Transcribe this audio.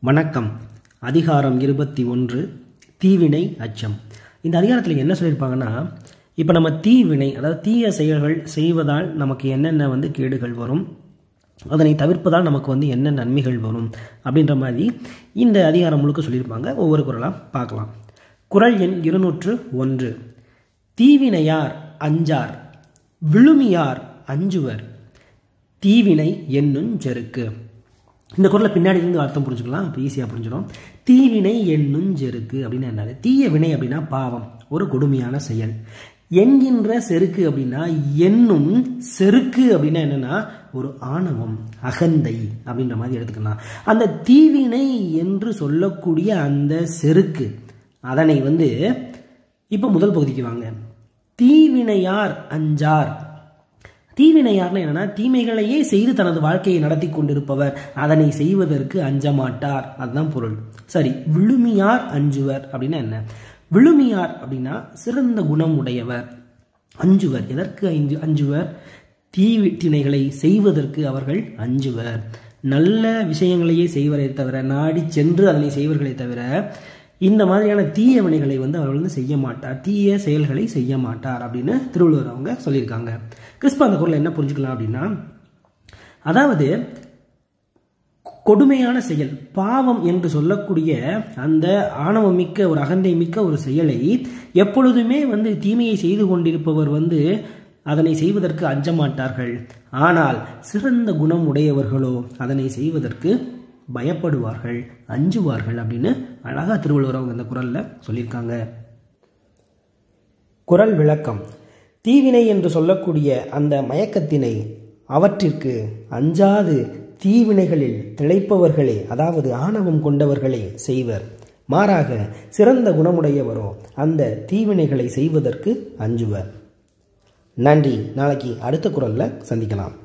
வணக்கம் அதிகாரம் இருபத்தி ஒன்று தீவினை அச்சம் இந்த அதிகாரத்தில் என்ன சொல்லியிருப்பாங்கன்னா இப்போ நம்ம தீவினை அதாவது தீய செயல்கள் செய்வதால் நமக்கு என்னென்ன வந்து கேடுகள் வரும் அதனை தவிர்ப்பதால் நமக்கு வந்து என்ன நன்மைகள் வரும் அப்படின்ற மாதிரி இந்த அதிகாரம் முழுக்க சொல்லியிருப்பாங்க ஒவ்வொரு குரலாக பார்க்கலாம் குரல் எண் இருநூற்று ஒன்று தீவினையார் அஞ்சார் விழுமியார் அஞ்சுவர் தீவினை என்னும் செருக்கு இந்த குரலை பின்னாடி இருந்து அர்த்தம் புரிஞ்சுக்கலாம் அப்போ ஈஸியாக புரிஞ்சிடும் தீவினை என்னும் செருக்கு அப்படின்னு என்னது தீய வினை அப்படின்னா பாவம் ஒரு கொடுமையான செயல் என்கின்ற செருக்கு அப்படின்னா என்னும் செருக்கு அப்படின்னா என்னன்னா ஒரு ஆணவம் அகந்தை அப்படின்ற மாதிரி எடுத்துக்கலாம் அந்த தீவினை என்று சொல்லக்கூடிய அந்த செருக்கு அதனை வந்து இப்போ முதல் பகுதிக்கு வாங்க தீவினையார் அஞ்சார் தீவினையார்னு என்னன்னா தீமைகளையே செய்து தனது வாழ்க்கையை நடத்தி கொண்டிருப்பவர் அதனை செய்வதற்கு அஞ்ச மாட்டார் அதுதான் பொருள் சரி விழுமியார் அஞ்சுவர் அப்படின்னா என்ன விழுமியார் அப்படின்னா சிறந்த குணம் உடையவர் அஞ்சுவர் எதற்கு அஞ்சு அஞ்சுவர் தீவினைகளை செய்வதற்கு அவர்கள் அஞ்சுவர் நல்ல விஷயங்களையே செய்வரை தவிர நாடி சென்று அதனை செய்வர்களே தவிர இந்த மாதிரியான தீய வினைகளை வந்து அவர்கள் வந்து செய்ய மாட்டார் தீய செயல்களை செய்ய மாட்டார் அப்படின்னு திருவள்ளுவர் அவங்க சொல்லியிருக்காங்க கிறிஸ்ப அந்த குரலை என்ன புரிஞ்சுக்கலாம் அப்படின்னா அதாவது கொடுமையான செயல் பாவம் என்று சொல்லக்கூடிய அந்த ஆணவம் மிக்க ஒரு அகந்தை மிக்க ஒரு செயலை எப்பொழுதுமே வந்து தீமையை செய்து கொண்டிருப்பவர் வந்து அதனை செய்வதற்கு அஞ்ச மாட்டார்கள் ஆனால் சிறந்த குணம் உடையவர்களோ அதனை செய்வதற்கு பயப்படுவார்கள் அஞ்சுவார்கள் அப்படின்னு அழகா திருவள்ளுவர் அவங்க இந்த குரல்ல சொல்லியிருக்காங்க குரல் விளக்கம் தீவினை என்று சொல்லக்கூடிய அந்த மயக்கத்தினை அவற்றிற்கு அஞ்சாது தீவினைகளில் திளைப்பவர்களே அதாவது ஆணவம் கொண்டவர்களே செய்வர் மாறாக சிறந்த குணமுடையவரோ அந்த தீவினைகளை செய்வதற்கு அஞ்சுவர் நன்றி நாளைக்கு அடுத்த குரல்ல சந்திக்கலாம்